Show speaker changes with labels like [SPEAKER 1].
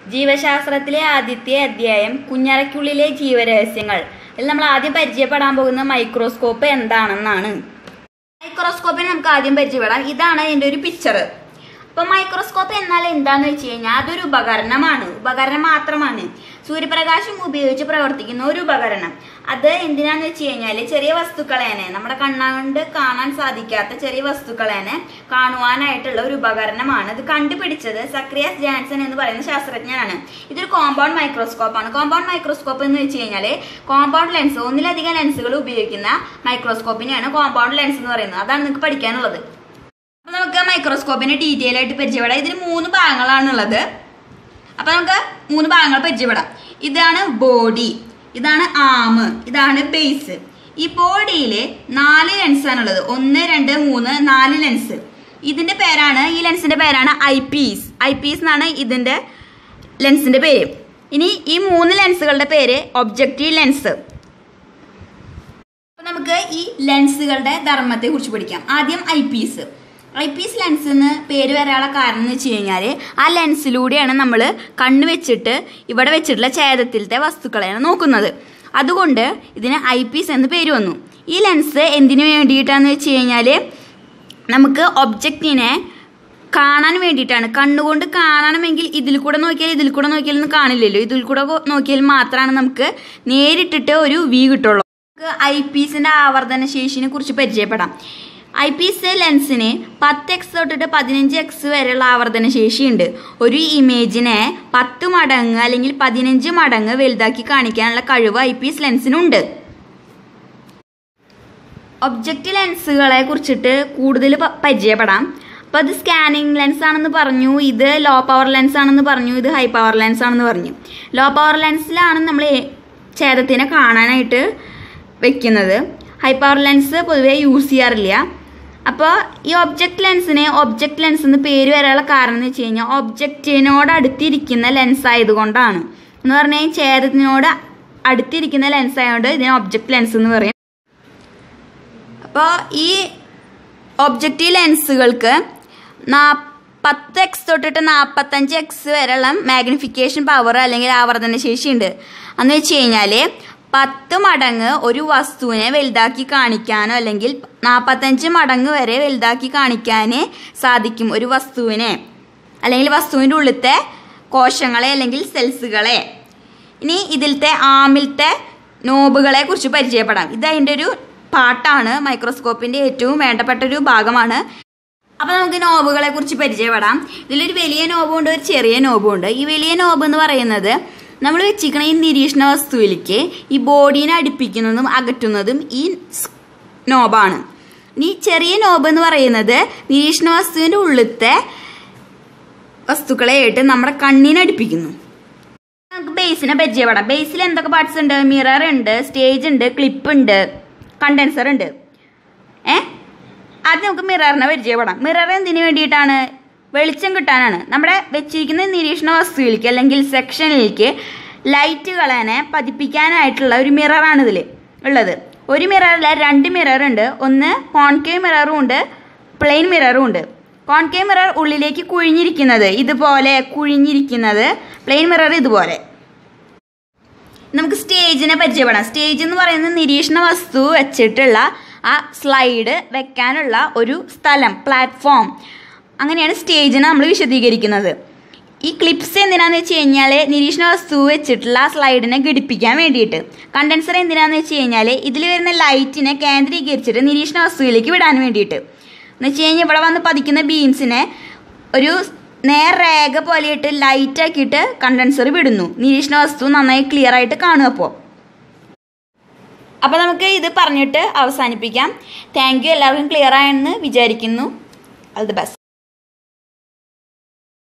[SPEAKER 1] ജീവശാസ്ത്രത്തിലെ ആദ്യത്തെ അധ്യായം കുഞ്ഞറയ്ക്കുള്ളിലെ ജീവരഹസ്യങ്ങൾ ഇതിൽ നമ്മൾ ആദ്യം പരിചയപ്പെടാൻ പോകുന്ന മൈക്രോസ്കോപ്പ് എന്താണെന്നാണ് മൈക്രോസ്കോപ്പിനെ നമുക്ക് ആദ്യം പരിചയപ്പെടാം ഇതാണ് ഇതിന്റെ ഒരു പിക്ചർ അപ്പൊ മൈക്രോസ്കോപ്പ് എന്നാൽ എന്താന്ന് വെച്ച് കഴിഞ്ഞാൽ അതൊരു ഉപകരണമാണ് ഉപകരണം മാത്രമാണ് സൂര്യപ്രകാശം ഉപയോഗിച്ച് പ്രവർത്തിക്കുന്ന ഒരു ഉപകരണം അത് എന്തിനാന്ന് വെച്ച് കഴിഞ്ഞാൽ ചെറിയ വസ്തുക്കളേനെ നമ്മുടെ കണ്ണുകൊണ്ട് കാണാൻ സാധിക്കാത്ത ചെറിയ വസ്തുക്കളേനെ കാണുവാനായിട്ടുള്ള ഒരു ഉപകരണമാണ് ഇത് കണ്ടുപിടിച്ചത് സക്രിയസ് ജാൻസൺ എന്ന് പറയുന്ന ശാസ്ത്രജ്ഞനാണ് ഇതൊരു കോമ്പൗണ്ട് മൈക്രോസ്കോപ്പ് ആണ് കോമ്പൗണ്ട് മൈക്രോസ്കോപ്പ് എന്ന് വെച്ച് കഴിഞ്ഞാൽ കോമ്പൗണ്ട് ലെൻസ് ഒന്നിലധികം ലെൻസുകൾ ഉപയോഗിക്കുന്ന മൈക്രോസ്കോപ്പിനെയാണ് കോമ്പൗണ്ട് ലെൻസ് എന്ന് പറയുന്നത് അതാണ് നിങ്ങൾക്ക് പഠിക്കാനുള്ളത് അപ്പൊ നമുക്ക് മൈക്രോസ്കോപ്പിനെ ഡീറ്റെയിൽ ആയിട്ട് പരിചയപ്പെടാം ഇതിന് മൂന്ന് ഭാഗങ്ങളാണുള്ളത് അപ്പൊ നമുക്ക് മൂന്ന് ഭാഗങ്ങൾ പരിചയപ്പെടാം ഇതാണ് ബോഡി ഇതാണ് ആമ് ഇതാണ് ബേസ് ഈ ബോഡിയിൽ നാല് ലെൻസ് ആണുള്ളത് ഒന്ന് രണ്ട് മൂന്ന് നാല് ലെൻസ് ഇതിന്റെ പേരാണ് ഈ ലെൻസിന്റെ പേരാണ് ഐ പീസ് ഐ പീസ് എന്നാണ് ഇതിന്റെ ലെൻസിന്റെ പേര് ഇനി ഈ മൂന്ന് ലെൻസുകളുടെ പേര് ഒബ്ജക്റ്റീവ് ലെൻസ് അപ്പൊ നമുക്ക് ഈ ലെൻസുകളുടെ ധർമ്മത്തെ കുറിച്ച് പഠിക്കാം ആദ്യം eyepiece eyepiece lens എന്ന് പേര് വരാനുള്ള കാരണം എന്ന് വെച്ച് കഴിഞ്ഞാൽ ആ ലെൻസിലൂടെയാണ് നമ്മൾ കണ്ണ് വെച്ചിട്ട് ഇവിടെ വെച്ചിട്ടുള്ള ഛേദത്തിലത്തെ വസ്തുക്കളെയാണ് നോക്കുന്നത് അതുകൊണ്ട് ഇതിന് ഐ പീസ് എന്ന് പേര് വന്നു ഈ ലെൻസ് എന്തിനു വേണ്ടിയിട്ടാന്ന് വെച്ച് കഴിഞ്ഞാൽ നമുക്ക് ഒബ്ജക്റ്റിനെ കാണാൻ വേണ്ടിയിട്ടാണ് കണ്ണുകൊണ്ട് കാണണമെങ്കിൽ ഇതിൽ കൂടെ നോക്കിയാൽ ഇതിൽ കൂടെ നോക്കിയാൽ ഒന്നും കാണില്ലല്ലോ ഇതിൽ കൂടെ കൊ- നോക്കിയാൽ മാത്രമാണ് നമുക്ക് നേരിട്ടിട്ട് ഒരു വി കിട്ടുള്ളൂ നമുക്ക് ഐ പീസിന്റെ ആവർത്തന ശേഷിനെ കുറിച്ച് പരിചയപ്പെടാം ഐ പീസ് ലെൻസിന് പത്ത് എക്സ് തൊട്ടിട്ട് പതിനഞ്ച് എക്സ് വരെയുള്ള ആവർത്തന ശേഷിയുണ്ട് ഒരു ഇമേജിനെ പത്ത് മടങ്ങ് അല്ലെങ്കിൽ പതിനഞ്ച് മടങ്ങ് വലുതാക്കി കാണിക്കാനുള്ള കഴിവ് ഐ പീസ് ലെൻസിനുണ്ട് ഒബ്ജക്റ്റ് ലെൻസുകളെ കുറിച്ചിട്ട് കൂടുതൽ പ- പരിചയപ്പെടാം അപ്പോൾ അത് സ്കാനിങ് ലെൻസ് ആണെന്ന് പറഞ്ഞു ഇത് ലോ പവർ ലെൻസ് ആണെന്ന് പറഞ്ഞു ഇത് ഹൈ പവർ ലെൻസ് ആണെന്ന് പറഞ്ഞു ലോ പവർ ലെൻസിലാണ് നമ്മൾ ഛേദത്തിനെ കാണാനായിട്ട് വെക്കുന്നത് ഹൈ പവർ ലെൻസ് പൊതുവേ യൂസ് ചെയ്യാറില്ല അപ്പോൾ ഈ ഒബ്ജക്റ്റ് ലെൻസിന് ഒബ്ജക്റ്റ് ലെൻസ് എന്ന് പേര് വരാനുള്ള കാരണം എന്ന് വെച്ച് കഴിഞ്ഞാൽ ഒബ്ജക്റ്റിനോട് അടുത്തിരിക്കുന്ന ലെൻസ് ആയതുകൊണ്ടാണ് എന്ന് പറഞ്ഞാൽ ഛേദത്തിനോട് അടുത്തിരിക്കുന്ന ലെൻസ് ആയതുകൊണ്ട് ഇതിനെ ഒബ്ജക്റ്റ് ലെൻസ് എന്ന് പറയും അപ്പോൾ ഈ ഒബ്ജക്റ്റീവ് ലെൻസുകൾക്ക് നാ പത്ത് എക്സ് തൊട്ടിട്ട് നാൽപ്പത്തഞ്ച് എക്സ് വരെയുള്ള മാഗ്നിഫിക്കേഷൻ പവർ അല്ലെങ്കിൽ ആവർത്തന ശേഷിയുണ്ട് എന്ന് വെച്ച് കഴിഞ്ഞാൽ പത്ത് മടങ്ങ് ഒരു വസ്തുവിനെ വലുതാക്കി കാണിക്കാനോ അല്ലെങ്കിൽ നാൽപ്പത്തഞ്ച് മടങ്ങ് വരെ വലുതാക്കി കാണിക്കാൻ സാധിക്കും ഒരു വസ്തുവിനെ അല്ലെങ്കിൽ വസ്തുവിൻ്റെ ഉള്ളിലത്തെ കോശങ്ങളെ അല്ലെങ്കിൽ സെൽസുകളെ ഇനി ഇതിലത്തെ ആമിലത്തെ നോബുകളെ കുറിച്ച് പരിചയപ്പെടാം ഇത് അതിൻ്റെ ഒരു പാട്ടാണ് മൈക്രോസ്കോപ്പിൻ്റെ ഏറ്റവും വേണ്ടപ്പെട്ട ഒരു ഭാഗമാണ് അപ്പോൾ നമുക്ക് നോബുകളെ കുറിച്ച് പരിചയപ്പെടാം ഇതിലൊരു വലിയ നോബും ഉണ്ട് ഒരു ചെറിയ നോബും ഉണ്ട് ഈ വലിയ നോബ് എന്ന് പറയുന്നത് നമ്മൾ വെച്ചിരിക്കുന്ന ഈ നിരീക്ഷണ വസ്തുവിലേക്ക് ഈ ബോഡീനെ അടുപ്പിക്കുന്നതും അകറ്റുന്നതും ഈ സ് നോബാണ് ഇനി ചെറിയ നോബ് എന്ന് പറയുന്നത് നിരീക്ഷണ വസ്തുവിൻ്റെ ഉള്ളിലത്തെ വസ്തുക്കളെ ആയിട്ട് നമ്മുടെ കണ്ണിനെ അടുപ്പിക്കുന്നു നമുക്ക് ബേസിനെ പരിചയപ്പെടാം ബേസിൽ എന്തൊക്കെ പാർട്സ് ഉണ്ട് മിറർ ഉണ്ട് സ്റ്റേജ് ഉണ്ട് ക്ലിപ്പ് ഉണ്ട് കണ്ടൻസർ ഉണ്ട് ഏ ആദ്യം നമുക്ക് മിററിനെ പരിചയപ്പെടാം മിറർ എന്തിനു വേണ്ടിയിട്ടാണ് വെളിച്ചം കിട്ടാനാണ് നമ്മുടെ വെച്ചിരിക്കുന്ന നിരീക്ഷണ വസ്തുവിലേക്ക് അല്ലെങ്കിൽ സെക്ഷനിലേക്ക് ലൈറ്റുകളെ പതിപ്പിക്കാനായിട്ടുള്ള ഒരു മിററാണ് ഇതിൽ ഉള്ളത് ഒരു മിററിൽ രണ്ട് മിറർ ഉണ്ട് ഒന്ന് കോൺകേവ് മിററും ഉണ്ട് പ്ലെയിൻ മിററും ഉണ്ട് കോൺകേവ് മിറർ ഉള്ളിലേക്ക് കുഴിഞ്ഞിരിക്കുന്നത് ഇതുപോലെ കുഴിഞ്ഞിരിക്കുന്നത് പ്ലെയിൻ മിറർ ഇതുപോലെ നമുക്ക് സ്റ്റേജിനെ പരിചയപ്പെടാം സ്റ്റേജ് എന്ന് പറയുന്നത് നിരീക്ഷണ വസ്തു വെച്ചിട്ടുള്ള ആ സ്ലൈഡ് വെക്കാനുള്ള ഒരു സ്ഥലം പ്ലാറ്റ്ഫോം അങ്ങനെയാണ് സ്റ്റേജിനെ നമ്മൾ വിശദീകരിക്കുന്നത് ഈ ക്ലിപ്സ് എന്തിനാന്ന് വെച്ച് കഴിഞ്ഞാൽ നിരീക്ഷണ വസ്തു വെച്ചിട്ടുള്ള ആ സ്ലൈഡിനെ ഘടിപ്പിക്കാൻ വേണ്ടിയിട്ട് കണ്ടൻസർ എന്തിനാന്ന് വെച്ച് കഴിഞ്ഞാൽ ഇതിൽ വരുന്ന ലൈറ്റിനെ കേന്ദ്രീകരിച്ചിട്ട് നിരീക്ഷണ വസ്തുവിലേക്ക് വിടാൻ വേണ്ടിയിട്ട് എന്ന് വെച്ച് കഴിഞ്ഞാൽ ഇവിടെ വന്ന് പതിക്കുന്ന ബീൻസിനെ ഒരു നേർരേഖ പോലെയിട്ട് ലൈറ്റ് ആക്കിയിട്ട് കണ്ടൻസർ വിടുന്നു നിരീക്ഷണ വസ്തു നന്നായി ക്ലിയർ ആയിട്ട് കാണും അപ്പോൾ അപ്പോൾ നമുക്ക് ഇത് പറഞ്ഞിട്ട് അവസാനിപ്പിക്കാം താങ്ക് യു എല്ലാവർക്കും ക്ലിയർ ആയെന്ന് വിചാരിക്കുന്നു ഓൾ ദി ബെസ്റ്റ്